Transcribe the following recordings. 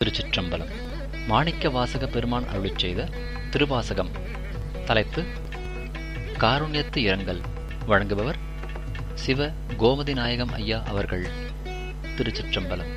திருச்சிற்றம்பலம் மாணிக்க வாசக பெருமான் அருளிச் செய்த திருவாசகம் தலைப்பு காருண்யத்து இரங்கல் வழங்குபவர் சிவ கோமதி நாயகம் ஐயா அவர்கள் திருச்சிற்றம்பலம்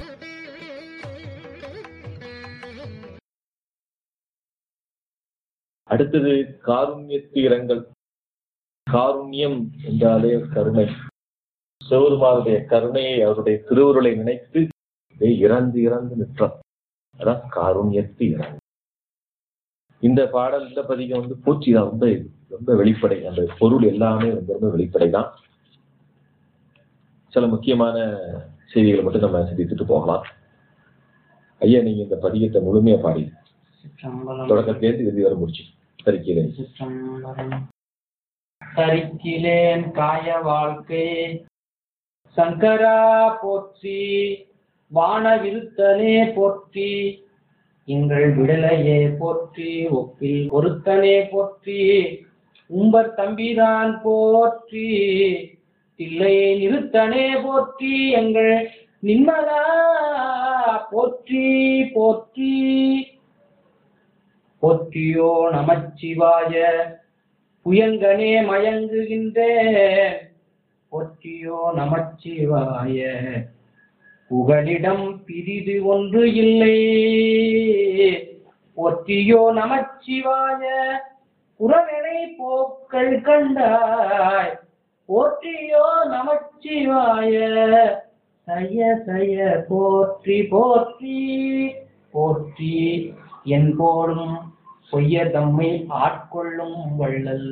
அடுத்தது காருண்யத்து இரங்கல் காருண்யம் என்றாலே கருணை சிவருமாருடைய கருணையை அவருடைய திருவுருளை நினைத்து அப்படியே இறந்து இறந்து நிற்றார் அதான் காருண்யத்து இரங்கல் இந்த பாடல் இந்த பதிகம் வந்து பூச்சி தான் ரொம்ப ரொம்ப வெளிப்படை அந்த பொருள் எல்லாமே ரொம்ப ரொம்ப வெளிப்படை தான் சில முக்கியமான செய்திகளை மட்டும் நம்ம சிந்தித்துட்டு போகலாம் ஐயா நீங்க இந்த பதிகத்தை முழுமையா பாடி சிற்றம்பலம் தொடக்கத்திலேருந்து இறுதி வரை முடிச்சு சரிக்கிறேன் சிற்றம்பலம் தரிக்கிலேன் காய வாழ்க்கை சங்கரா போற்றி வான விருத்தனே போற்றி எங்கள் விடலையே போற்றி ஒப்பில் பொருத்தனே போற்றி உம்பர் தம்பிதான் போற்றி தில்லையை நிறுத்தனே போற்றி எங்கள் நிம்மதா போற்றி போற்றி போற்றியோ நமச்சிவாய புயங்கனே மயங்குகின்றேன் போற்றியோ நமச்சிவாய புகலிடம் பிரிது ஒன்று இல்லை போற்றியோ நமச்சிவாய புறவினை போக்கள் கண்டாய் போற்றியோ நமச்சிவாய சய சய போற்றி போற்றி போற்றி என் போடும் பொய்யர் தம்மை ஆட்கொள்ளும் வள்ளல்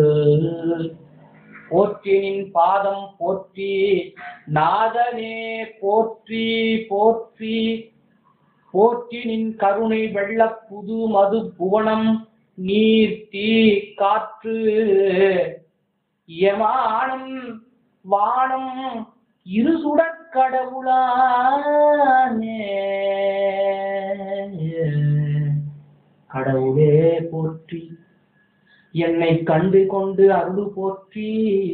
போற்றினின் பாதம் போற்றி நாதனே போற்றி போற்றி போற்றினின் கருணை வெள்ள புது மது புவனம் நீர் தீ காற்று யமானம் வானம் இருசுடற் கடவுளானே கடவுளே போற்றி என்னை கண்டு கொண்டு அருள் போற்றி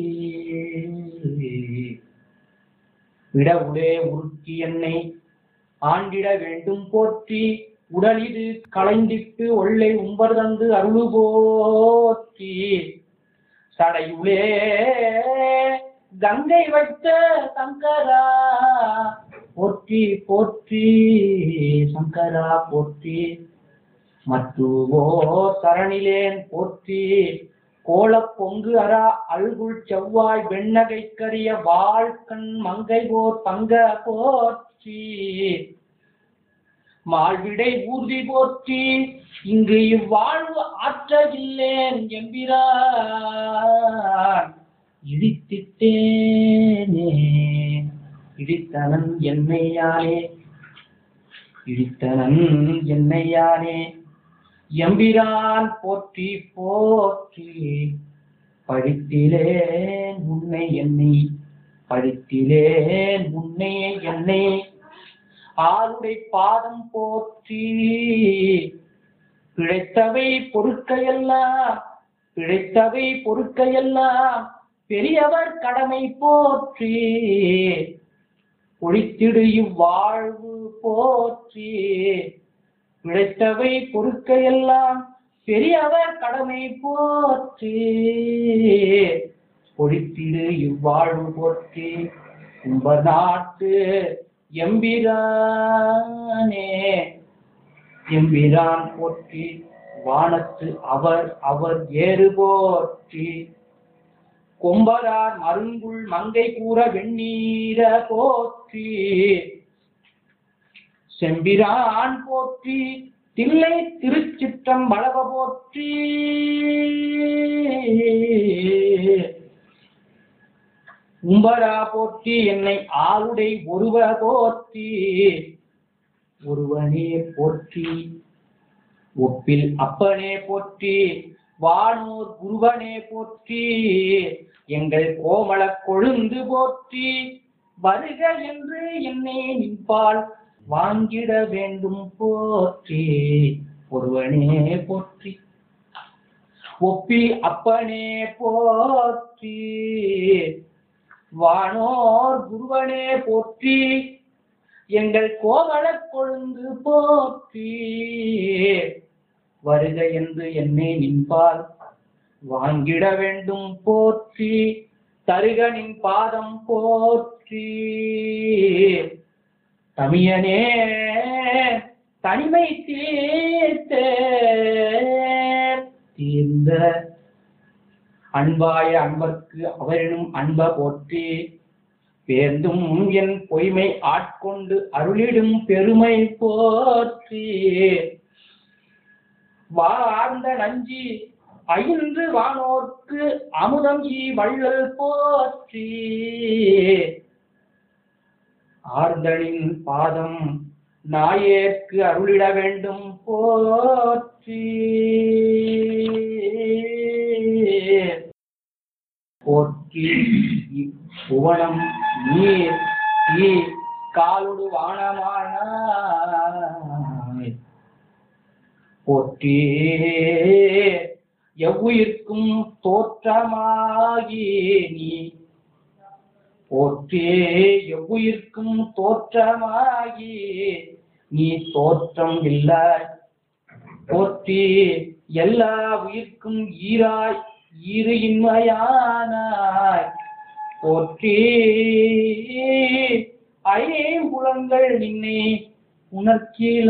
விடவுளே உருக்கி என்னை ஆண்டிட வேண்டும் போற்றி உடலிது களைந்திட்டு ஒல்லை உம்பர் தந்து அருள் போற்றி சடையுளே கங்கை வைத்த சங்கரா போற்றி போற்றி சங்கரா போற்றி மத்துவோ சரணிலேன் போற்றி கோலப் பொங்கு அரா அல்குள் செவ்வாய் வெண்ணகை கரிய வாழ்கண் மங்கை போர் பங்க போற்றி மால்விடை ஊர்தி போற்றி இங்கு இவ்வாழ்வு ஆற்றவில்லேன் எம்பிரான் இடித்திட்டேனே இடித்தனன் என்னையானே இடித்தனன் என்னையானே எம்பிரான் போற்றி போற்றி படித்திலேன் உன்னை என்னை படித்திலேன் உன்னை என்னை ஆருடை பாதம் போற்றி பிழைத்தவை பொருட்கையெல்லாம் பிழைத்தவை பொருட்கையெல்லாம் பெரியவர் கடமை போற்றி ஒழித்திடு இவ்வாழ்வு போற்றி பிழைத்தவை பொருட்கையெல்லாம் பெரியவர் கடமை போற்றி ஒழித்திடு இவ்வாழ்வு போற்றி கும்ப நாட்டு எம்பிரானே எம்பிரான் போற்றி வானத்து அவர் அவர் ஏறு போற்றி கொம்பரார் மருங்குள் மங்கை கூற வெண்ணீர போற்றி செம்பிரான் போற்றி தில்லை திருச்சிற்றம் வளவ போற்றி உம்பரா போற்றி என்னை ஆளுடை ஒருவ போற்றி ஒருவனே போற்றி ஒப்பில் அப்பனே போற்றி வானூர் குருவனே போற்றி எங்கள் கோமள கொழுந்து போற்றி வருக என்று என்னை நின்பால் வாங்கிட வேண்டும் போற்றி ஒருவனே போற்றி ஒப்பில் அப்பனே போற்றி வானோர் குருவனே போற்றி எங்கள் கோவலக் கொழுந்து போற்றி வருக என்று என்னை நின்பால் வாங்கிட வேண்டும் போற்றி தருகனின் பாதம் போற்றி தமியனே தனிமை தீர்த்த தீர்ந்த அன்பாய அன்பர்க்கு அவரினும் அன்ப போற்றி பேர்ந்தும் என் பொய்மை ஆட்கொண்டு அருளிடும் பெருமை போற்றி வாழ்ந்த நஞ்சி அயின்று வானோர்க்கு அமுதம் ஈ வள்ளல் போற்றி ஆர்தனின் பாதம் நாயேற்கு அருளிட வேண்டும் போற்றி போற்றி புவனம் நீர் ஈ காலுடு வானமான போற்றி எவ்வுயிர்க்கும் தோற்றமாகி நீ போற்றி எவ்வுயிர்க்கும் தோற்றமாகி நீ தோற்றம் இல்லாய் போற்றி எல்லா உயிர்க்கும் ஈராய் ஈறு இன்மையானாய் போற்றி ஐம்புலங்கள் நின்னை உணர்ச்சில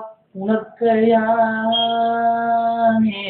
உணர்க்கையானே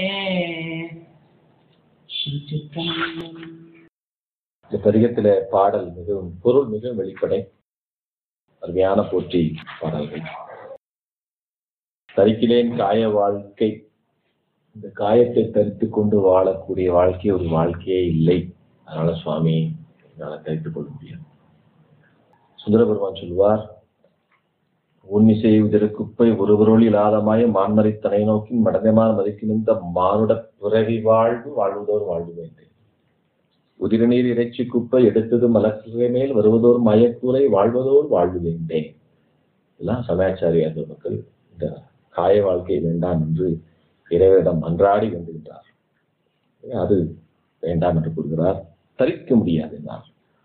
திருச்சிற்றம்பலம். இந்த பதிகத்தில பாடல் மிகவும் பொருள் மிகவும் வெளிப்படை அருமையான போற்றி பாடல்கள் தரிக்கிலேன் காய வாழ்க்கை இந்த காயத்தை தரித்து கொண்டு வாழக்கூடிய வாழ்க்கை ஒரு வாழ்க்கையே இல்லை அதனால சுவாமி என்னால் தரித்துக் கொள்ள முடியாது சுந்தர பெருமான் சொல்வார் உன்னிசை உதிரக்குப்பை ஒருவரோடு இல்லாதமாய மான்மறை தனை நோக்கி மடந்தமார் மதிக்கின்ற மானுட பிறவி வாழ்வு வாழ்வதோர் வாழ்வு வேண்டும் உதிரநீர் இறைச்சி குப்பை எடுத்தது மலக்குகை மேல் வருவதோர் மயக்கூரை வாழ்வதோர் வாழ்வு வேண்டேன் எல்லாம் சமாச்சாரியார் மக்கள் இந்த காய வாழ்க்கை வேண்டாம் என்று இறைவனிடம் அன்றாடி வேண்டுகின்றார் அது வேண்டாம் என்று கூறுகிறார் தரிக்க முடியாது என்றார்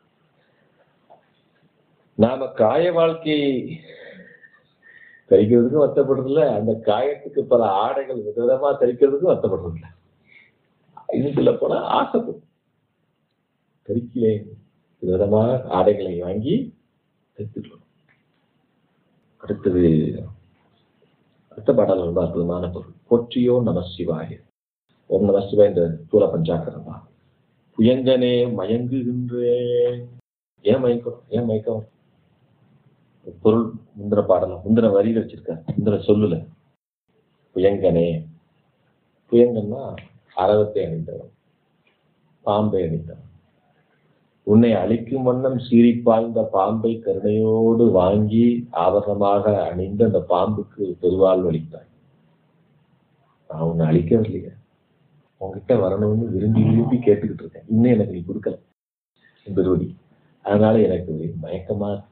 நாம காய வாழ்க்கையை தரிக்கிறதுக்கும் வருத்தப்படுறதில்ல அந்த காயத்துக்கு பல ஆடைகள் விதவிதமா தரிக்கிறதுக்கும் வருத்தப்படுறதில்ல இன்னும் சொல்ல போனா ஆசைப்படும் தரிக்கலேன் விதவிதமான ஆடைகளை வாங்கி தைத்துக்கணும் அடுத்தது அடுத்த பாடல் ரொம்ப அற்புதமான பொருள் போற்றியோ நம சிவாய ஓம் நம சிவாய இந்த தூள பஞ்சாக்கரம் தான் புயங்கனே மயங்குகின்றேன் ஏன் மயக்கம் ஏன் மயக்கம் பொருள் முந்திர பாடலாம் முந்திர வரியில் வச்சிருக்கார் முந்திர சொல்லுல புயங்கனே புயங்கன்னா அரவத்தை அணிந்தவன் பாம்பை அணிந்தவன் உன்னை அழிக்கும் வண்ணம் சீறி பாய்ந்த பாம்பை கருணையோடு வாங்கி ஆபரணமாக அணிந்து அந்த பாம்புக்கு பெருவாழ்வு அளித்தாய் நான் உன்னை அழிக்கவில்லையே உன்கிட்ட வரணும்னு விரும்பி விரும்பி கேட்டுக்கிட்டு இருக்கேன் இன்னும் எனக்கு நீ கொடுக்கல பெருவடி அதனால எனக்கு ஒரே மயக்கமா இருக்கு.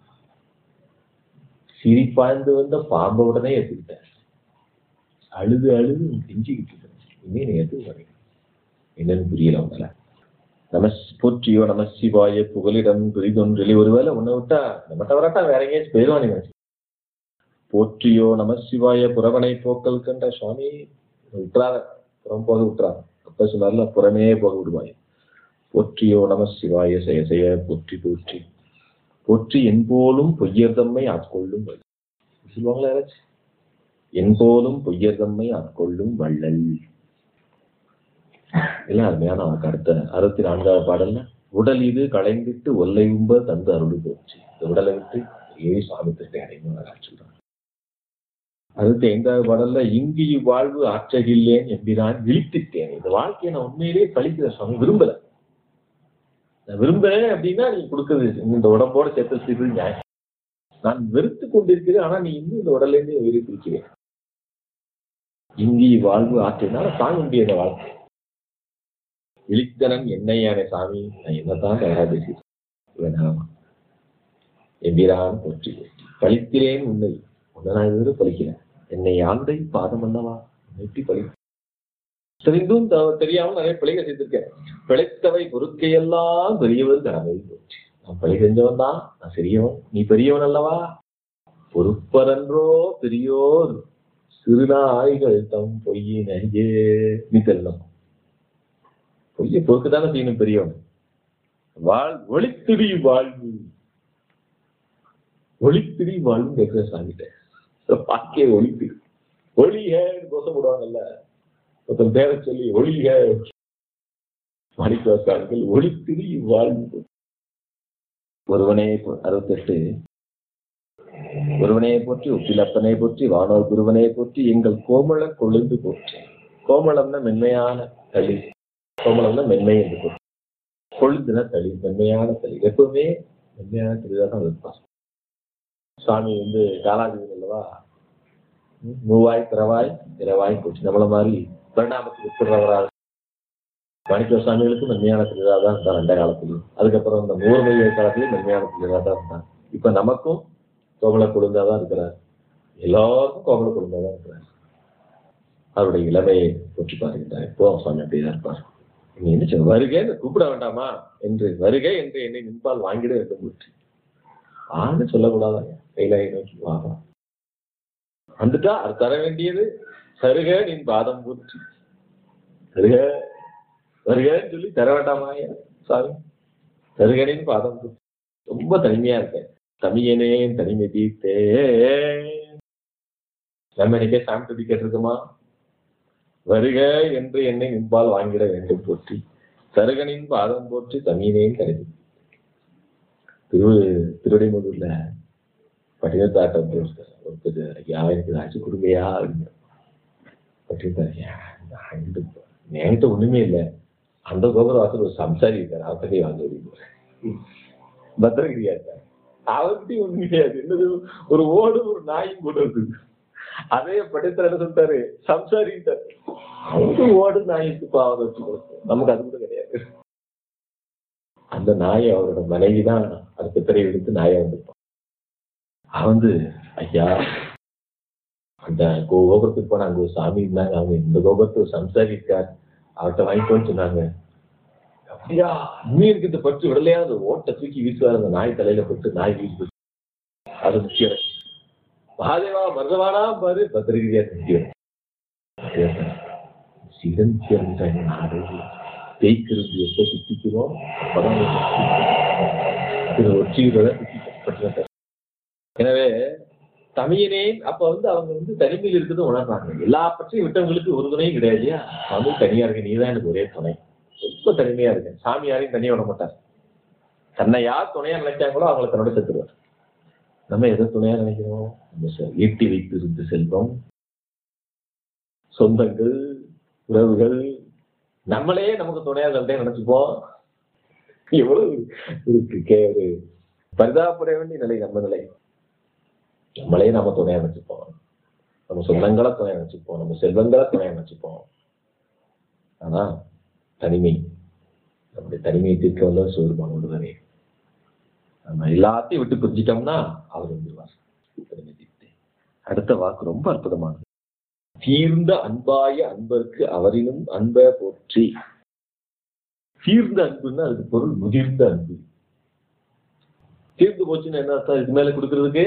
சீறி பாய்ந்து வந்த பாம்பை உடனே ஏத்துக்கிட்டேன் அழுது அழுது கெஞ்சிக்கிட்டு இருக்கேன் இன்னும் நீ எதுவும் வரீங்க என்னன்னு புரியல உங்களால நம போற்றியோ நம சிவாய புகலிடம் பிரிதொன்றிலே ஒருவேளை உன்னை விட்டா நம்மகிட்ட வராட்டா வேற எங்கேயாச்சும் போயிடுவானே நினைச்சு போற்றியோ நம சிவாய புறவனை போக்கல் கண்ட சுவாமி விட்டுறாத புறம் போக விட்டுறாத அப்ப சொன்னார்ல புறமே போக விடுவாய் போற்றியோ நம சிவாய செய்ய செய்ய போற்றி போற்றி போற்றி என்போலும் பொய்யர் தம்மை ஆட்கொள்ளும் வள்ளல் சொல்லுவாங்களா யாராச்சும் என்போலும் பொய்யர் தம்மை ஆட்கொள்ளும் வள்ளல் எல்லாம் அருமையான அவனுக்கு அடுத்த அறுபத்தி நான்காவது பாடல்ல உடல் இது களைந்திட்டு ஒல்லை உம்ப தந்து அருள் போச்சு இந்த உடலை விட்டு ஏழு சாமி திட்டை அடைந்து சொல்றான் அடுத்த ஐந்தாவது பாடல்ல இங்கு இவ்வாழ்வு ஆற்றகில்லேன் எம்பிரான் விழித்திட்டேன் இந்த வாழ்க்கையை நான் உண்மையிலேயே கழிக்கிற சுவாமி விரும்பல நான் விரும்புறேன் அப்படின்னா நீ கொடுக்குறது இந்த உடம்போட சேர்த்து வச்சுக்கிறது நியாயம் நான் வெறுத்து கொண்டிருக்கிறேன் ஆனா நீ இன்னும் இந்த உடல்ல இருந்து உயிரை பிடிக்கிறேன் இங்கு இவ்வாழ்வு ஆற்றினால தாங்க முடியாத வாழ்க்கை விழித்தனன் என்னையானே சாமி நான் என்னதான் தயாரா பேசிட்டேன் எம்பிரான் போற்றி பழிக்கிறேன் உன்னை உன்னை நான் இதுவரை பழிக்கிறேன் என்னை ஆந்தை பாதம் அல்லவா நெட்டி பழி தெரிந்தும் த- தெரியாமல் நிறைய பிழைகள் செய்திருக்கேன் பிழைத்தவை பொறுக்கையெல்லாம் பெரியவர் கடமை போச்சு நான் பழி செஞ்சவன் தான் நான் சிறியவன் நீ பெரியவன் அல்லவா பொறுப்பரன்றோ பெரியோர் சிறுநாய்கள் தம் பொய்யினையே நீ தெரியணும் பொய்ய பொறுக்குதானே செய்யணும் பெரியவன் வாழ் ஒளித்திரி வாழ்வு ஒளித்திரி வாழ்வு கேட்கிற சாமிகிட்ட வாக்கிய ஒளித்திரி ஒளிகன்னு கோஷம் போடுவாங்கல்ல ஒருத்தன் பேரை சொல்லி ஒளிக மாணிக்கவாசகர்கள் ஒளித்திரி வாழ்வு ஒருவனே அறுபத்தெட்டு ஒருவனே போற்றி ஒப்பிலப்பனை போற்றி வானோர் குருவனை போற்றி எங்கள் கோமள கொழுந்து போற்றி கோமளம்னா மென்மையான களி கோமளம்னா மென்மை என்று போற்றி கொழுந்துனா களி மென்மையான களி எப்பவுமே மென்மையான களிதான் தான் இருப்பார் சுவாமி வந்து காலாதிபதி அல்லவா ம், மூவாய் பிறவாய் இரவாய் போச்சு நம்மள மாதிரி பரிணாமத்துக்கு உட்படுறவராக மாணிக்க சுவாமிகளுக்கு மென்மையான பிரிவாக தான் இருந்தார் அந்த காலத்துலயும் அதுக்கப்புறம் இந்த மூர்மை காலத்திலயும் மென்மையான பிரிவாக தான் இருந்தார் இப்ப நமக்கும் கோமல கொழுந்தா தான் இருக்கிறார் எல்லாருக்கும் கோமல கொழுந்தா தான் இருக்கிறார் அவருடைய இளமையை போற்றி பாருகிறார் இப்போ சுவாமி அப்படியே இருப்பார் நீ என்ன சொல்ல வருகை கூப்பிட வேண்டாமா என்று வருகை என்று என்னை நின்பால் வாங்கிட வேண்டும் போற்றி ஆன்னு சொல்லக்கூடாதாங்க கைலாயை நோக்கி வாங்க வந்துட்டா அது தர வேண்டியது சருக நின் பாதம் போற்றி சருக வருகன்னு சொல்லி தர வேண்டாமா சாமி சருகனின் பாதம் போற்றி ரொம்ப தனிமையா இருக்கேன் தமியனேன் தனிமை தீர்த்தே நம்ம இன்னைக்கே சாமி துதி கேட்டிருக்கோமா வருக என்று என்னை நின்பால் வாங்கிட வேண்டும் போற்றி சருகனின் பாதம் போற்றி தமியனேன் கருதி திரு திருவடிமுதூர்ல பட்டினத்தாட்டம் ஒருத்தர் ஐயா எனக்கு ஏதாச்சும் கொடுமையா அப்படின்னு பட்டினத்தார் ஐயா நான் என்கிட்ட என்கிட்ட ஒண்ணுமே இல்லை அந்த கோபுர வாசல் ஒரு சம்சாரி இருக்காரு அவர்கிட்டயே வாங்க அப்படின்னு பத்திரகிரியா இருக்காரு அவர்கிட்டயும் ஒண்ணும் கிடையாது என்னது ஒரு ஓடு ஒரு நாயும் கூட இருக்குது அதே படைத்தர் என்ன சொல்லிட்டாரு சம்சாரிட்டார் அவங்க ஓடு நாய்க்கு பாவம் வச்சு கொடுக்கும் நமக்கு அது கூட கிடையாது அந்த நாயை அவரோட மனைவி தான் அடுத்த பிறகு எடுத்து நாயை வந்திருப்பான் அவன் வந்து ஐயா அந்த கோ- கோபுரத்துக்கு போன அங்க ஒரு சாமி இருந்தாங்க அவங்க இந்த கோபுரத்து ஒரு சம்சாரி இருக்கார் அவர்கிட்ட வாங்கிக்கோன்னு சொன்னாங்க அப்படியா உண்மையை இருக்கிறத பட்டு விடலையா அந்த ஓட்டை தூக்கி வீசுவார் அந்த நாய் தலையில போட்டு நாய் வீசு அது முக்கியம் மகாதேவா மருதவானா பாரு பத்திரிகையா முக்கியம் சிறந்த நாடு தேய்க்கிறது எப்ப சுத்திக்கிறோம் அப்பதான் ஒற்றிகளோட சுத்திக்கப்பட்டிருக்க எனவே தமிழனேன் அப்ப வந்து அவங்க வந்து தனிமையில் இருக்கிறது உணர்றாங்க எல்லா பற்றியும் விட்டவங்களுக்கு ஒரு துணையும் கிடையாது இல்லையா வந்து தனியா இருக்கு நீதான் எனக்கு ஒரே துணை ரொம்ப தனிமையா இருக்கேன் சாமி யாரையும் தனியா விட மாட்டார் தன்னை யார் துணையா நினைச்சாங்களோ அவங்கள தன்னோட செத்துருவார் நம்ம எதை துணையா நினைக்கிறோம் நம்ம செ- ஈட்டி வைத்து இருந்த செல்வம் சொந்தங்கள் உறவுகள் நம்மளே நமக்கு துணையா சொல்லிட்டே நினைச்சுப்போம் எவ்வளவு இருக்கு கே- ஒரு பரிதாபப்பட வேண்டிய நிலை நம்ம நிலை நம்மளே நம்ம துணையா நினைச்சுப்போம் நம்ம சொந்தங்களை துணையா நினைச்சுப்போம் நம்ம செல்வங்களை துணையா நினைச்சுப்போம் ஆனா தனிமை நம்முடைய தனிமையை தீர்க்க வல்ல சிவருமான ஒருவரே நம்ம எல்லாத்தையும் விட்டு பிரிஞ்சிட்டோம்னா அவர் வந்துருவார் தனிமை தீர்த்து அடுத்த வாக்கு ரொம்ப அற்புதமானது தீர்ந்த அன்பாய அன்பருக்கு அவரினும் அன்ப போற்றி தீர்ந்த அன்புன்னா அதுக்கு பொருள் முதிர்ந்த அன்பு தீர்ந்து போச்சுன்னு என்ன அர்த்தம் இதுக்கு மேல கொடுக்கறதுக்கு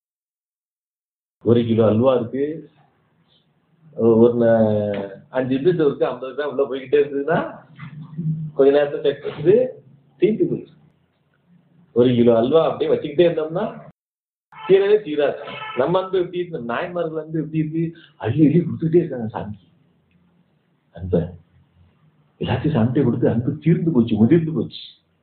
ஒரு கிலோ அல்வா இருக்கு ஒரு ந- அஞ்சு நிமிஷம் இருக்கு ஐம்பது கிராம் உள்ள போய்கிட்டே இருக்குதுன்னா கொஞ்ச நேரத்தை செக் பண்ணுது தீர்த்து போயிடுச்சு ஒரு கிலோ அல்வா அப்படியே வச்சுக்கிட்டே இருந்தோம்னா தீரவே தீராது நம்ம அன்பு எப்படி இருக்கு நாயன்மார்கள் அன்பு எப்படி இருக்கு அள்ளி அள்ளி கொடுத்துட்டே இருக்காங்க சாமி அன்பை எல்லாத்தையும் சாமிட்டே கொடுத்து அன்பு தீர்ந்து போச்சு முதிர்ந்து போச்சு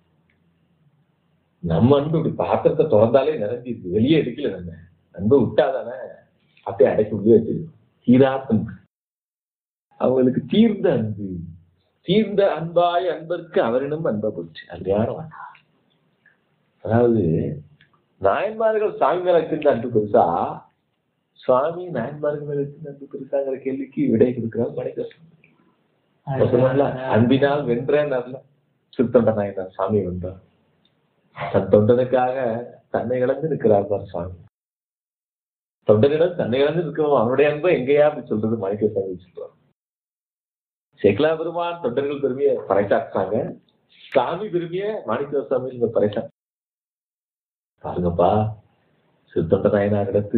நம்ம அன்பு இப்படி பாத்திரத்தை திறந்தாலே நிறைஞ்சிருக்கு வெளியே எடுக்கல நம்ம அன்பை விட்டாதானே அப்படியே அடைக்கி உள்ளே வச்சிருக்கு தீராத அன்பு அவங்களுக்கு தீர்ந்த அன்பு தீர்ந்த அன்பாய் அன்பருக்கு அவரிடம் அன்பை போச்சு அது யாரும் அதாவது நாயன்மார்கள் சாமி மேல வச்சிருந்த அன்பு பெருசா சுவாமி நாயன்மார்கள் மேல வச்சிருந்த அன்பு பெருசாங்கிற கேள்விக்கு விடை கொடுக்கிறார் மணிக்கவாசகர் அப்ப சொன்னார்ல, அன்பினால் வென்றேன் சித்தொண்ட நாயனார் சாமி வென்றார் தன் தொண்டனுக்காக தன்னை இழந்து நிற்கிறார் பார் சாமி தொண்டனிடம் தன்னை இழந்து இருக்கிறோம் அவனுடைய அன்பை எங்கேயா அப்படி சொல்றது மாணிக்க சாமி சொல்றார் சேக்கலா பெருமான் தொண்டர்கள் பெருமையை பறைசாற்றுறாங்க சாமி பெருமையை மாணிக்க சாமி இங்க பறைசா பாருங்கப்பா சிறுத்தொண்ட நாயனாரிடத்து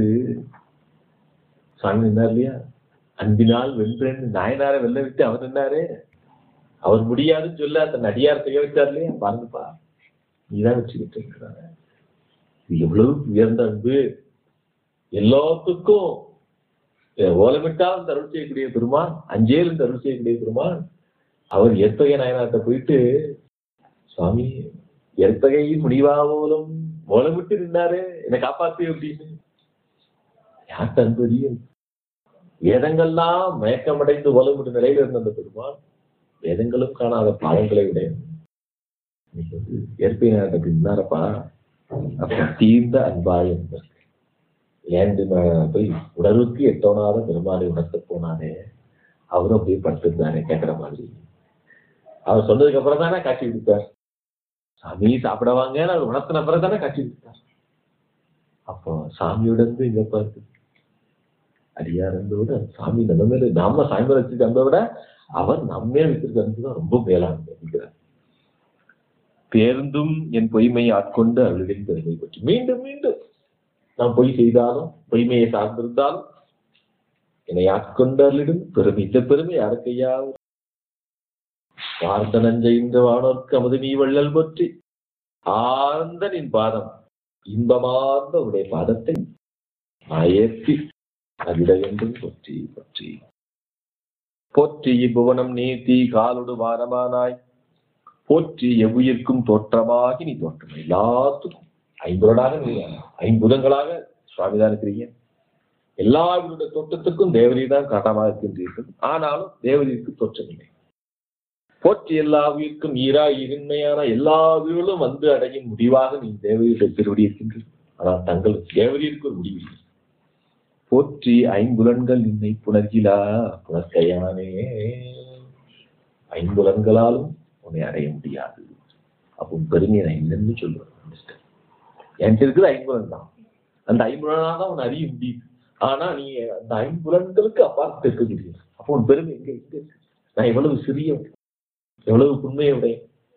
சாமி நின்னார் இல்லையா அன்பினால் வென்றேன் நாயனாரை வெல்ல விட்டு அவர் நின்னாரு அவர் முடியாதுன்னு சொல்ல அந்த நடிகார் செய்ய வச்சார் இல்லையா பாருங்கப்பா நீதான் வச்சுக்கிட்டு இருக்கிறாங்க இது எவ்வளவு உயர்ந்த அன்பு எல்லாத்துக்கும் அஹ், ஓலமிட்டால் இந்த அருள் செய்யக்கூடிய பெருமான் அஞ்சேல் இந்த அருள் செய்யக்கூடிய பெருமான் அவர் எத்தகைய நாயனார்ட்ட போயிட்டு சுவாமி எத்தகை முடிவாவோலும் ஓலமிட்டு நின்னாரு என்னை காப்பாத்து அப்படின்னு யார்கிட்ட அன்பு அதிகம் வேதங்கள்லாம் மயக்கமடைந்து ஓலமிட்டு நிலையில இருந்த அந்த பெருமான் வேதங்களும் காணாத பாவங்களை உடையவன் இன்னைக்கு வந்து இயற்கை நாயகத்தை அப்படி நின்னாரப்பா அப்ப தீர்ந்த அன்பாயம் ஏண்டு நான் போய் உணர்வுக்கு எட்டோனாத பெருமாளை உணர்த்த போனானே அவரும் அப்படியே படுத்திருந்தானே கேட்கிற மாதிரி அவர் சொன்னதுக்கு அப்புறம் தானே காட்சி கொடுத்தார் சாமி சாப்பிட வாங்கன்னு அவர் உணர்த்தின அப்புறம் தானே காட்சி கொடுத்தார் அப்போ சாமியோட இருந்து இங்க பார்த்து அடியார் இருந்தோட சாமி நம்ம மேல நாம சாமி மேல வச்சிருக்க அன்பை விட அவர் நம்மே வச்சிருக்க அன்பு தான் ரொம்ப மேலானது அப்படிங்கிறார் பேருந்தும் என் பொய்மையை ஆட்கொண்டு அருளின் பெருமை பற்றி மீண்டும் மீண்டும் நாம் பொய் செய்தாலும் பொய்மையை சார்ந்திருந்தாலும் என்னை ஆட்கொண்டு அருளிடும் பெருமை இந்த பெருமை யாருக்கையா வார்த்த நஞ்சை இந்த வானோர்க்கு அமுது நீ வள்ளல் பற்றி ஆர்ந்த நின் பாதம் இன்பமார்ந்த உடைய பாதத்தை நான் ஏற்றி அகிட வேண்டும் பற்றி பற்றி போற்றி இப்புவனம் நீத்தி காலொடு வாரமானாய் போற்றி எவ்வுயிர்க்கும் தோற்றமாகி நீ தோற்றம் எல்லாத்துக்கும் ஐம்புலனாக நீ ஐம்புதங்களாக சுவாமிதான் இருக்கிறீங்க எல்லா இவருடைய தோற்றத்துக்கும் தேவதை தான் காரணமாக இருக்கின்றீர்கள் ஆனாலும் தேவதைக்கு தோற்றமில்லை போற்றி எல்லா உயிர்க்கும் ஈரா இருண்மையான எல்லா உயிர்களும் வந்து அடையும் முடிவாக நீ தேவதையுடைய திருவடி இருக்கின்றீர்கள் ஆனால் தங்கள் தேவதைக்கு ஒரு முடிவு இல்லை. போற்றி ஐம்புலன்கள் நின்னை புணர்கிலா புணர்கையானே ஐம்புலன்களாலும் உன்னை அடைய முடியாது அப்போ உன் பெருமையை நான் இல்லைன்னு சொல்லுவேன் மிஸ்டர். என்கிட்ட இருக்குது ஐம்புலன் தான் அந்த ஐம்புலனா தான் உன்னை அறிய முடியுது ஆனா நீ அந்த ஐம்புலன்களுக்கு அப்பாற்பட்டு இருக்க முடியும் அப்போ உன் பெருமை எங்க எங்க இருக்கு நான் எவ்வளவு சிறிய எவ்வளவு உண்மையுடைய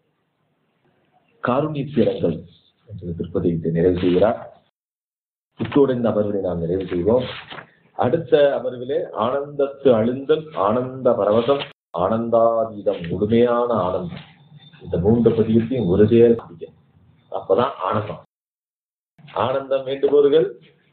காருண்யத்திரங்கள் என்ற திருப்பதியத்தை நிறைவு செய்கிறார் இத்தோடு இந்த அமர்வினை நாம் நிறைவு செய்வோம் அடுத்த அமர்விலே ஆனந்தத்து அழுந்தல் ஆனந்த பரவசம் ஆனந்தாதீதம் முழுமையான ஆனந்தம் இந்த மூன்று பதியத்தையும் ஒரு சேர குடிக்க அப்பதான் ஆனந்தம் ஆனந்தம் வேண்டுபவர்கள்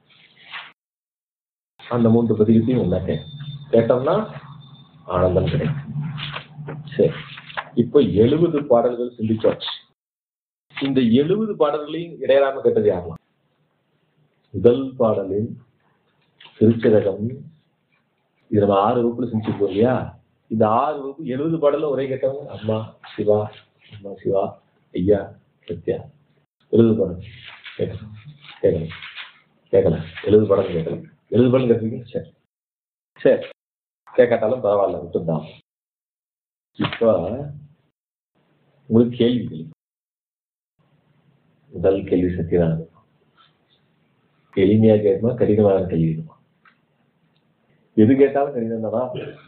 அந்த மூன்று பதியத்தையும் ஒன்னா கேட்டோம்னா ஆனந்தம் கிடைக்கும் சரி இப்போ எழுபது பாடல்கள் சிந்திச்சாச்சு இந்த எழுபது பாடல்களையும் இடையறாம கேட்டது யாரெல்லாம் முதல் பாடலில் திருச்சதகம் இது நம்ம ஆறு வகுப்புல செஞ்சிருக்கோம் இல்லையா இந்த ஆறு வகுப்பு எழுபது பாடலும் ஒரே கேட்டவங்க அம்மா சிவா அம்மா சிவா ஐயா சத்யா எழுபது பாடல் கேட்கலாம் கேட்கலாம் கேட்கலாம் எழுபது பாடல் கேட்கலாம் எழுபது பாடல் கேட்டிருக்கீங்க சரி சரி கேட்காட்டாலும் பரவாயில்ல விட்டுதான் இப்ப உங்களுக்கு கேள்விகள் முதல் கேள்வி சத்யநாதன் எளிமையா கேட்குமா கடினமான கேள்வி வேணுமா எது கேட்டாலும் கடினம் தானா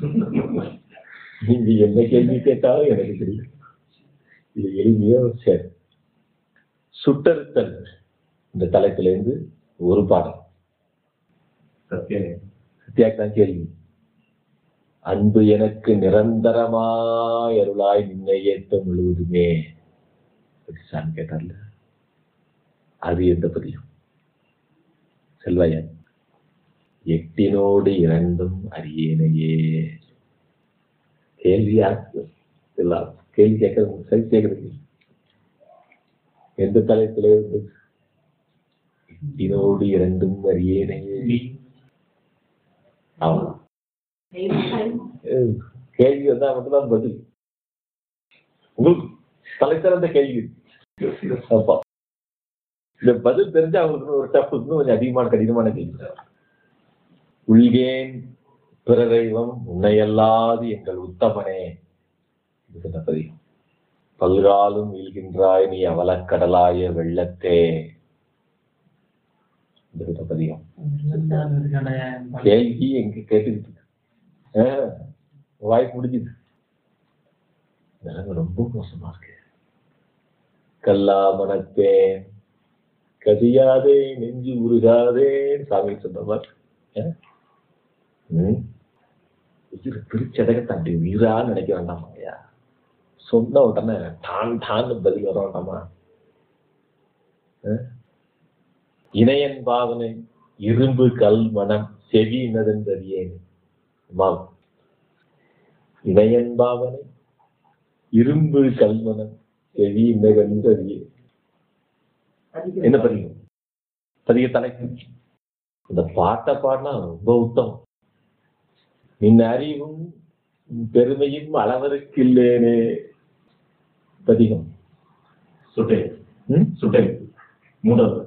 நீங்க என்ன கேள்வி கேட்டாலும் எனக்கு தெரியும் இது எளிமையோ சரி சுட்டறுத்தல் இந்த தலைப்பிலிருந்து ஒரு பாடம் சத்யாக்கு தான் கேள்வி அன்பு எனக்கு நிரந்தரமாய் அருளாய் நின்னை ஏத்த முழுவதுமே சாமி கேட்டார்ல அது எந்த பதியும் செல்வாயன் எட்டினோடு இரண்டும் அரியணையே கேள்வி யாருக்கு எல்லாம் கேள்வி கேட்கறது சரி கேட்கறது எந்த தலைப்பில இருந்து எட்டினோடு இரண்டும் அரியணையே ஆமா அஹ் கேள்வி வந்தா மட்டும்தான் பதில் உங்களுக்கு தலை சிறந்த கேள்வி இருக்கு. அப்பா இந்த பதில் தெரிஞ்சா அவங்களுக்கு ஒரு டஃப் இன்னும் கொஞ்சம் அதிகமான கடினமான கேள்வி உள்கேன் பிறரைவம் உன்னையல்லாது எங்கள் உத்தமனே இது என்ன பதிவு பல்காலும் வீழ்கின்றாய் நீ அவலக்கடலாய வெள்ளத்தே இது என்ன பதிகம் கேள்வி எங்க கேட்டுக்கிட்டு இருக்கு. ஆஹ், வாய்ப்பு முடிஞ்சுது நிலைமை ரொம்ப மோசமா இருக்கு கல்லா மனத்தேன் கதியாதே நெஞ்சு உருகாதே சாமி சொன்ன மாதிரி அஹ்? ம். உயிர் திருச்சதகத்தை அப்படி உயிரா நினைக்க வேண்டாமா ஐயா சொன்ன உடனே டான் டான்னு பதில் வர வேண்டாமா அஹ்? இணையன் பாவனை இரும்பு கல் மனம் செவி நதந்தறியேன் அம்மா இணையன் பாவனை இரும்பு கல்மனம் செவி நதந்தறியேன் என்ன பதிகம் பதிக தலைப்பு இந்த பாட்டை பாடினா ரொம்ப உத்தமம் நின் அறிவும் உன் பெருமையும் அளவருக்கு இல்லேனே பதிகம் சுட்டை ம்? சுட்டை மூன்றாவது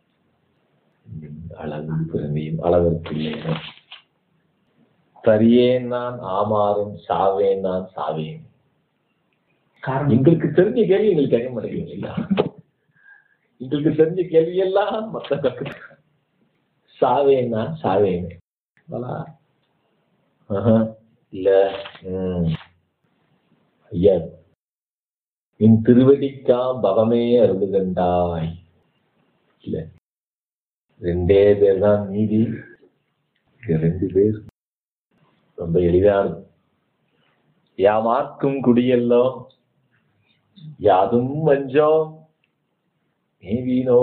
அளவும் பெருமையும் அளவிற்கு இல்லேனே தரியேன் நான் ஆமாறும் சாவேன் நான் சாவேன் காரணம் எங்களுக்கு தெரிஞ்ச கேள்வி எங்களுக்கு கேட்க மாட்டேங்கிறீங்க இல்லையா எங்களுக்கு தெரிஞ்ச கேள்வி எல்லாம் மத்த கத்து சாவேனா சாவேன் வலா ஆஹா, இல்ல ம். ஐயா என் திருவடிக்காம் பவமே அருளுகண்டாய் இல்ல ரெண்டே பேர் தான் மீதி இங்க ரெண்டு பேர் ரொம்ப எளிதானது யாமார்க்கும் குடியெல்லாம் யாதும் வஞ்சோம் மேவினோ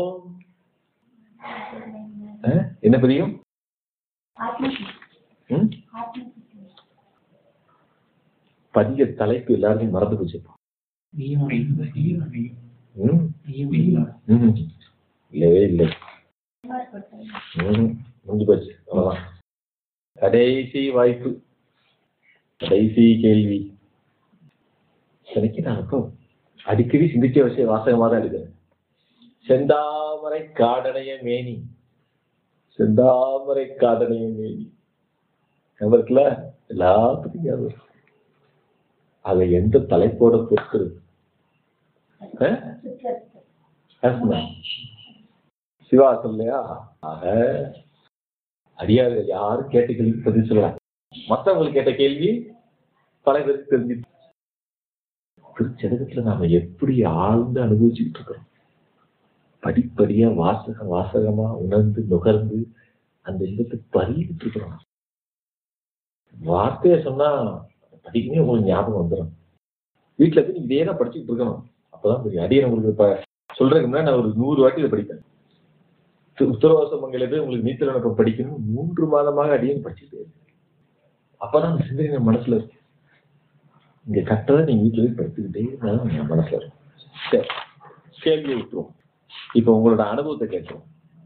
அஹ், என்ன பிரியும் ம்? பதிக தலைப்பு எல்லாருக்கும் மறந்து போச்சு ம்? ம். இல்லவே இல்லை ம். முடிஞ்சு போச்சு அவ்வளவுதான் கடைசி வாய்ப்பு கடைசி கேள்வி எனக்கு நான் அப்போ அடிக்கடி சிந்திக்க வச்ச வாசகமா தான் இருக்குது செந்தாமரை காடனைய மேனி செந்தாமரை காடனைய மேனி ஞாபகம் இருக்குல்ல எல்லாத்துக்கும் ஞாபகம் இருக்கு. அதை எந்த தலைப்போட பொறுத்து சிவா சொல்லையா ஆக அடியார்கள் யாரும் கேட்ட கேள்வி பதில் சொல்லலாம் மத்தவங்களுக்கு கேட்ட கேள்வி பல பேருக்கு தெரிஞ்சு திருச்சதகத்துல நாம எப்படி ஆழ்ந்து அனுபவிச்சுக்கிட்டு இருக்கிறோம் படிப்படியா வாசக வாசகமா உணர்ந்து நுகர்ந்து அந்த இன்பத்தை பருகிட்டு இருக்கிறோம் வார்த்தைய சொன்னா படிக்கவே உங்களுக்கு ஞாபகம் வந்துடும் வீட்டுல போய் நீங்க இதே தான் படிச்சுட்டு இருக்கணும் அப்பதான் தெரியும் அடியே உங்களுக்கு இப்ப சொல்றதுக்கு முன்னாடி நான் ஒரு நூறு வாட்டி இதை படிப்பேன் தி- உத்தரவாச மங்கலத்து உங்களுக்கு நீச்சல் வணக்கம் படிக்கணும் மூன்று மாதமாக அடியும் படிச்சுட்டே இருக்கேன். அப்பதான் அந்த சிந்தனை நம்ம மனசுல இருக்கு இங்க கட்டதை நீங்க வீட்டுல போய் படிச்சுக்கிட்டே இருந்தாலும் என் மனசுல இருக்கும் சரி கேள்வியை விட்டுருவோம் இப்ப உங்களோட அனுபவத்தை கேட்கிறோம்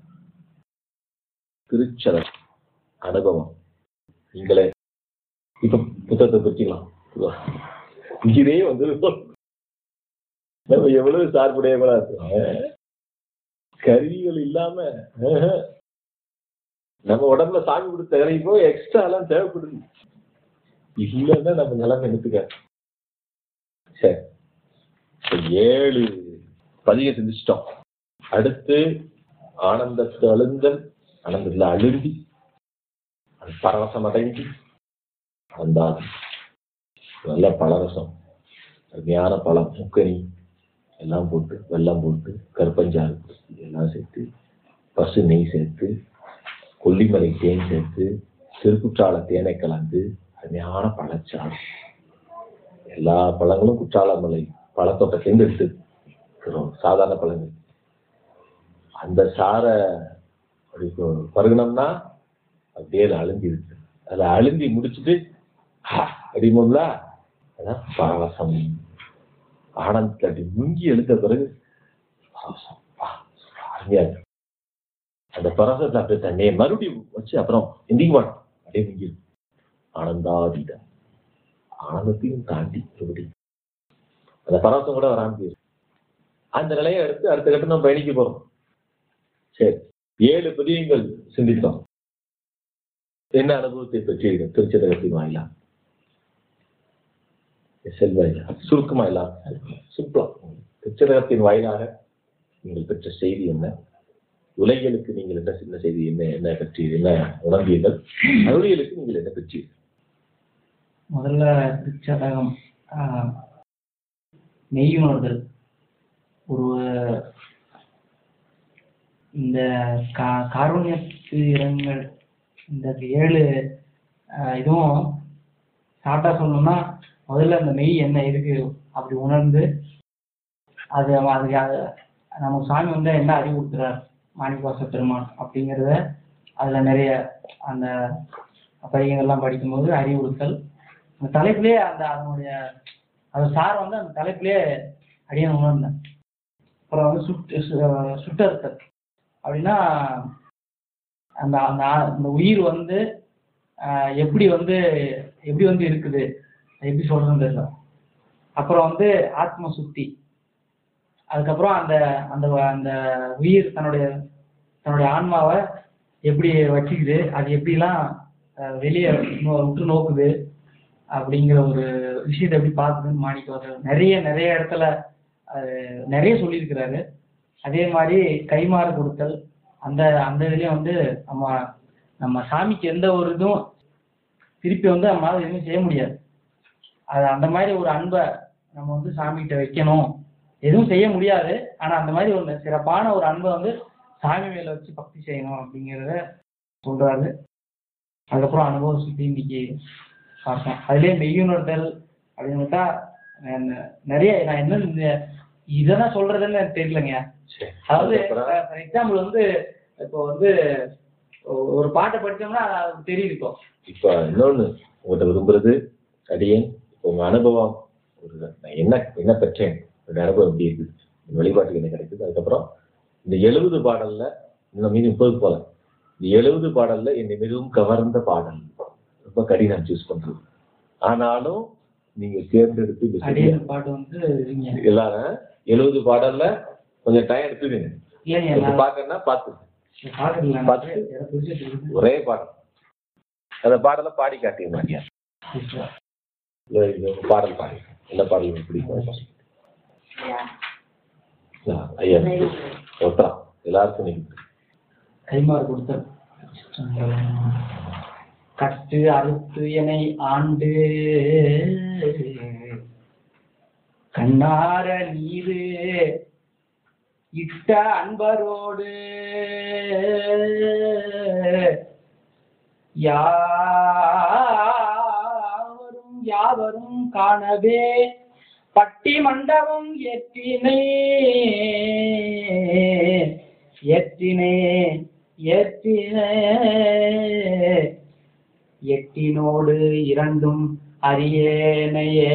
திருச்சலம் அனுபவம் நீங்களே இப்ப புத்தகத்தை பிரிச்சுக்கலாம் இதே வந்து நம்ம எவ்வளவு சார்புடையவங்களா இருக்கோம் கருவிகள் இல்லாம ஆஹ், நம்ம உடம்புல சாமி கொடுத்த இறைப்போ எக்ஸ்ட்ரா எல்லாம் தேவைப்படுது இல்லைன்னா நம்ம நிலைமை எடுத்துக்க சரி இப்ப ஏழு பதிக சிந்திச்சிட்டோம் அடுத்து ஆனந்தத்து அழுந்தல் ஆனந்தத்துல அழுந்தி அது பரவசம் அடைஞ்சு வந்தாது நல்ல பழரசம் அருமையான பழம் முக்கனி எல்லாம் போட்டு வெல்லம் போட்டு கருப்பஞ்சாறு எல்லாம் சேர்த்து பசு நெய் சேர்த்து கொல்லிமலை தேன் சேர்த்து திருக்குற்றால தேனை கலந்து அருமையான பழச்சாறு எல்லா பழங்களும் குற்றாலமலை பழத்தோட்டத்திலேருந்து எடுத்து இருக்கிறோம். சாதாரண பழங்கள் அந்த சாரை அப்படி கொ- பருகுனோம்னா அப்படியே அது அழுந்தி இருக்கு அதை அழுந்தி முடிச்சுட்டு அடிமோம்ல அதான் பரவசம் ஆனந்தத்தில் அப்படி முங்கி எழுந்த பிறகு பரவசம். பா, அருமையா இருக்கு அந்த பரவசத்தை அப்படியே தண்ணியை மறுபடியும் வச்சு அப்புறம் எந்திக்க மாட்டோம் அப்படியே முங்கி ஆனந்தாதீதம் ஆனந்தத்தையும் தாண்டி மறுபடி அந்த பரவசம் கூட வராம போயிருக்கு அந்த நிலையை எடுத்து அடுத்த கட்டம் நம்ம பயணிக்க போறோம் சரி ஏழு பதியங்கள் சிந்தித்தோம் என்ன அனுபவத்தை பெற்றீர்கள் திருச்சதகத்தின் வாயிலா செல்வாயிலா சுருக்கமா இல்ல சிம்பிளா திருச்சதகத்தின் வாயிலாக நீங்கள் பெற்ற செய்தி என்ன உலகியலுக்கு நீங்கள் என்ன சின்ன செய்தி என்ன என்ன பெற்றி என்ன உணர்ந்தீர்கள் அருளியலுக்கு நீங்கள் என்ன பெற்றீர்கள் முதல்ல திருச்சதகம் ஆஹ், மெய்யுணர்தல் ஒரு இந்த கா காருண்யத்து இரங்கல் இந்த ஏழு ஆஹ், இதுவும் ஷார்ட்டா சொல்லணும்னா முதல்ல அந்த மெய் என்ன இருக்கு அப்படி உணர்ந்து அது அவன் அதுக்கு அது- நமக்கு சாமி வந்து என்ன அறிவு கொடுக்குறார் மாணிக்கவாச பெருமான் அப்படிங்கிறத அதுல நிறைய அந்த பதிகங்கள்லாம் படிக்கும்போது அறிவுறுத்தல் அந்த தலைப்பிலே அந்த அதனுடைய அது சார் வந்து அந்த தலைப்பிலே அடியேன் உணர்ந்தேன் அப்புறம் வந்து சுட்டு சு- சுட்டறுத்தல் அப்படின்னா அந்த அந்த ஆ- அந்த உயிர் வந்து ஆஹ், எப்படி வந்து எப்படி வந்து இருக்குது அது எப்படி சொல்றதுன்னு தெரியல அப்புறம் வந்து ஆத்ம சுத்தி அதுக்கப்புறம் அந்த அந்த அந்த உயிர் தன்னுடைய தன்னுடைய ஆன்மாவை எப்படி வச்சுக்குது அது எப்படிலாம் அஹ், வெளியே நோ- உற்று நோக்குது அப்படிங்கிற ஒரு விஷயத்தை எப்படி பார்க்குதுன்னு மாணிக்க நிறைய நிறைய இடத்துல அஹ், நிறைய சொல்லியிருக்கிறாரு அதே மாதிரி கைமாறு கொடுத்தல் அந்த அந்த இதுலயும் வந்து நம்ம நம்ம சாமிக்கு எந்த ஒரு இதுவும் திருப்பி வந்து நம்மளால எதுவும் செய்ய முடியாது அது அந்த மாதிரி ஒரு அன்பை நம்ம வந்து சாமிகிட்ட வைக்கணும் எதுவும் செய்ய முடியாது ஆனா அந்த மாதிரி ஒரு சிறப்பான ஒரு அன்பை வந்து சாமி மேல வச்சு பக்தி செய்யணும் அப்படிங்கிறத சொல்றாரு அதுக்கப்புறம் அனுபவ சுத்தி இன்னைக்கு பார்த்தோம் அதுலயே மெய்யுணர்தல் அப்படின்னு பார்த்தா ந- நிறைய நான் என்ன இந்த- இதெல்லாம் சொல்றதுன்னு எனக்கு தெரியலங்க சரி. அதாவது அதுக்கப்புறம் ஃபார் எக்ஸாம்பிள் வந்து இப்போ வந்து ஒ- ஒரு பாட்டை படிச்சோம்னா அது தெரியுது இப்போ இப்ப இன்னொன்னு உங்கள்கிட்ட விரும்புறது அடியேன் உங்க அனுபவம் ஒரு நான் என்ன என்ன பெற்றேன் என்னோட அனுபவம் எப்படி இருக்குது இந்த வழிபாட்டுக்கு என்ன கிடைக்குது அதுக்கப்புறம் இந்த எழுபது பாடல்ல இன்னும் மீதி முப்பது போல இந்த எழுபது பாடல்ல என்னை மிகவும் கவர்ந்த பாடல் ரொம்ப கடினம் சூஸ் பண்றது ஆனாலும் நீங்க தேர்ந்தெடுத்து இந்த சரியா- அடியன் பாட்டு வந்து இங்க எல்லாரும் எழுபது பாடல்ல கொஞ்சம் டைம் எடுத்துக்கங்க இல்லைங்க இப்ப நான் பாக்கணும்னா பார்த்து பாக்கல பாத்து. ஒரே பாடல் அந்த பாடலை பாடி காட்டிய மாட்டியா இது ஒரு பாடல் பாடி என்ன பாடல் உங்களுக்கு பிடிக்கும் ஆ, ஐயா ஒத்தா எல்லாருக்கும் நீங்க கைமாறு கொடுத்தல் கட்டு அறுத்து எனை ஆண்டு கண்ணார நீரு இட்ட அன்பரோடு யாவரும் யாவரும் காணவே பட்டி மண்டபம் ஏற்றினே ஏற்றினே ஏற்றினே எட்டினோடு இரண்டும் அறியேனையே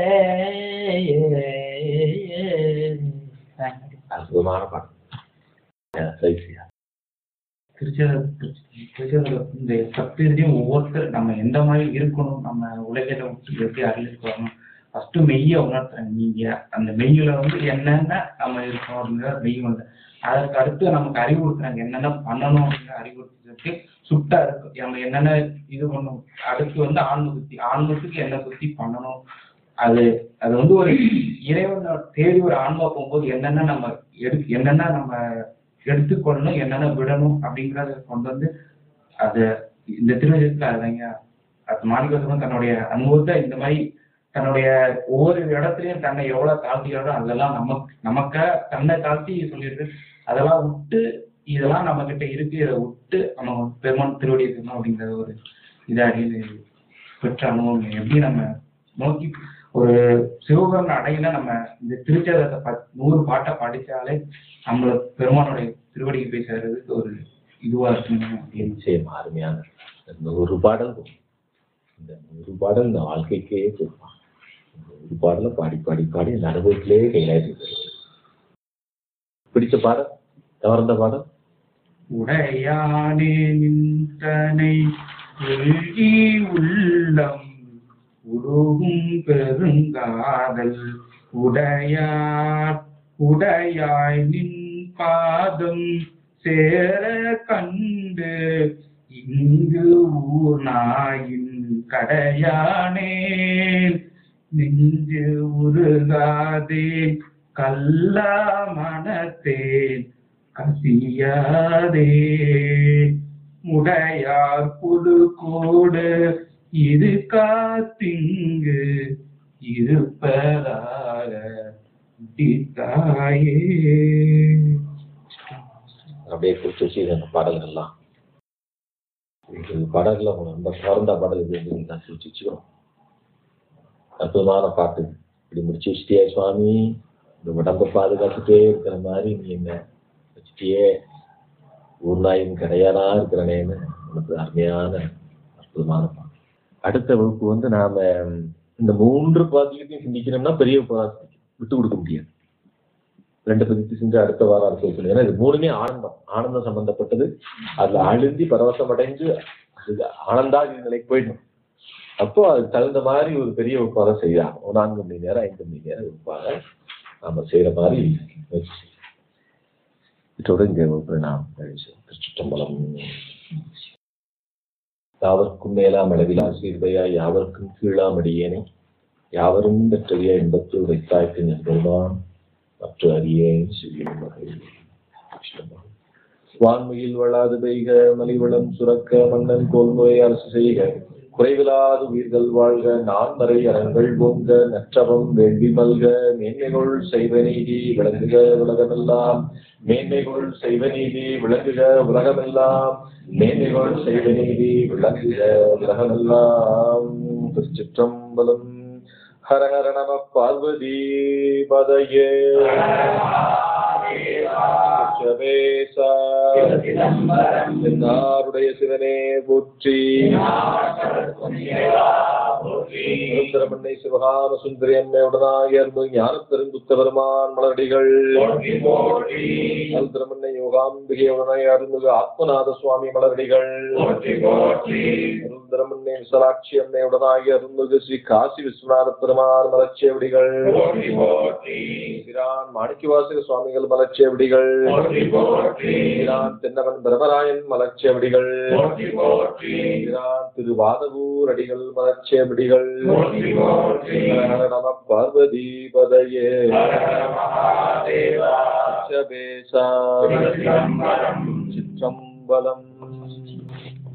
அற்புதமான பாடல் ஆ, சைசியா திருச்செந்தூர் இந்த சக்தி இதுலயும் ஒவ்வொருத்தர் நம்ம எந்த மாதிரி இருக்கணும் நம்ம உலகில விட்டு எப்படி அறிவிக்கு வரணும் ஃபர்ஸ்ட் மெய்யை உணர்த்துறாங்க நீங்க அந்த மெய்யில வந்து என்னென்ன நம்ம இருக்கோம் அப்படிங்கிற மெய் வந்து அதற்கு அடுத்து நமக்கு அறிவுறுத்துறாங்க என்னென்ன பண்ணணும் அப்படிங்கிற அறிவுறுத்துறதுக்கு சுட்டா இருக்கு நம்ம என்னென்ன இது பண்ணணும் அடுத்து வந்து ஆன்ம சுத்தி ஆன்மத்துக்கு என்ன சுத்தி பண்ணணும் அது அது வந்து ஒரு இறைவனை தேடி ஒரு ஆன்மா போகும்போது என்னென்ன நம்ம எடு என்னென்ன நம்ம எடுத்துக்கொள்ளணும் என்னென்ன விடணும் அப்படிங்கிறத கொண்டு வந்து அது இந்த திருவஜத்துல அதுதாங்க அது மாணிக்கவாசகம் தன்னுடைய அனுபவத்தை இந்த மாதிரி தன்னுடைய ஒவ்வொரு இடத்துலயும் தன்னை எவ்வளவு தாழ்த்திக்கிறதோ அதெல்லாம் நமக்கு நமக்க தன்னை தாழ்த்தி சொல்லியிருக்கு அதெல்லாம் விட்டு இதெல்லாம் நம்ம கிட்ட இருக்கு இதை விட்டு நம்ம பெருமான் திருவடி இருக்கணும் அப்படிங்கிற ஒரு இதாடி பெற்ற அனுபவம் எப்படி நம்ம நோக்கி ஒரு சிவபெருமன் அடையில நம்ம இந்த திருச்சதத்தை பத் நூறு பாட்டை படிச்சாலே நம்மள பெருமானுடைய திருவடிக்கு போய் சேர்றதுக்கு ஒரு இதுவா இருக்குங்க அப்படின்னு நிச்சயமா அருமையான இந்த நூறு பாடல் போதும். இந்த நூறு பாடல் இந்த வாழ்க்கைக்கே கொடுப்பான் இந்த நூறு பாடலை பாடி பாடி பாடி இந்த அனுபவத்திலே கைலாயத்துக்கு போயிடும். பிடிச்ச பாடல் கவர்ந்த பாடல் உடையானே நின்றனை எழுதி உள்ளம் உருகும் பெருங்காதல் உடையார் உடையாய் நின் பாதம் சேர கண்டு இங்கு ஊர் நாயின் கடையானேன் நெஞ்சு உருகாதே கல்லா மனத்தேன் கசியாதே முடையார் புது கூடு இது காத்திங்கு இருப்பதாக தாயே அப்படியே குறிச்சு வச்சு அந்த பாடல்கள்லாம் இது பாடல்கள் ரொம்ப சார்ந்த பாடல் இது வந்து நான் குறிச்சு வச்சுக்கிறோம் அற்புதமான பாட்டு இப்படி முடிச்சு வச்சுட்டியா சுவாமி இந்த உடம்ப பாதுகாத்துட்டே இருக்கிற மாதிரி நீ என்ன வச்சுட்டியே ஊர் நாயின் கடையானா இருக்கிறனேன்னு உனக்கு அருமையான அற்புதமான பாட்டு அடுத்த வகுப்பு வந்து நாம இந்த மூன்று பாத்தியத்தையும் சிந்திக்கணும்னா பெரிய உபவாசம் விட்டு கொடுக்க முடியாது ரெண்டு பதித்து செஞ்சு அடுத்த வாரம் அடுத்த வகுப்பு ஏன்னா இது மூணுமே ஆனந்தம் ஆனந்தம் சம்பந்தப்பட்டது அதுல அழுந்தி பரவசம் அடைஞ்சு அது ஆனந்தாதி நிலைக்கு போயிடணும் அப்போ அதுக்கு தகுந்த மாதிரி ஒரு பெரிய வகுப்பாக செய்யலாம் ஒரு நான்கு மணி நேரம் ஐந்து மணி நேரம் வகுப்பாக நாம செய்யற மாதிரி முயற்சி செய்யலாம். இதோட இந்த வகுப்பை நாம் திருச்சிட்டம்பலம் யாவர்க்கும் மேலாம் அளவிலா சீர்வையா யாவர்க்கும் கீழாம் அடியேனே யாவரும் பெற்றவிய எண்பத்து வைத்தாய்க்கு நெருங்குவான் மற்ற அறியேன் செய்யும் வகையில் கிருஷ்ணபகவான். வான்மையில் வளாது பெய்க மலிவளம் சுரக்க மன்னன் கோல்முறை அரசு செய்க குறைவிலாது உயிர்கள் வாழ்க நான் வரை அறங்கள் பொங்க நற்றவம் வேள்வி மல்க மேன்மைகொள் செய்வ நீதி விளங்குக உலகமெல்லாம் மேன்மைகொள் செய்வ நீதி விளங்குக உலகமெல்லாம் மேன்மைகொள் செய்வ நீதி விளங்குக உலகமெல்லாம் திருச்சிற்றம்பலம் ஹர ஹர நம பார்வதி பதையே சபேசா என்னாருடைய சிவனே போற்றி சுந்தரமண்ணை சிவகாம சுந்தரி அன்னை உடனாய் அன்பு ஞான பெருங்குத்த பெருமான் மலரடிகள் சுந்தரமண்ணை யோகாம்பிகை உடனாய் அருள்மிகு ஆத்மநாத சுவாமி மலரடிகள் சுந்தரமண்ணை விசலாட்சி அன்னை உடனாய் அருள்மிகு ஸ்ரீ காசி விஸ்வநாத பெருமான் மலர்ச்சியவடிகள் சிரான் மாணிக்கவாசக சுவாமிகள் மலர்ச்சியவடிகள் சிரான் தென்னவன் பிரமராயன் மலர்ச்சியவடிகள் சிரான் திரு வாதவூர் அடிகள் மலர்ச்சியவடிகள் ஹர நம பார்வதி பதையே சிற்றம்பலம்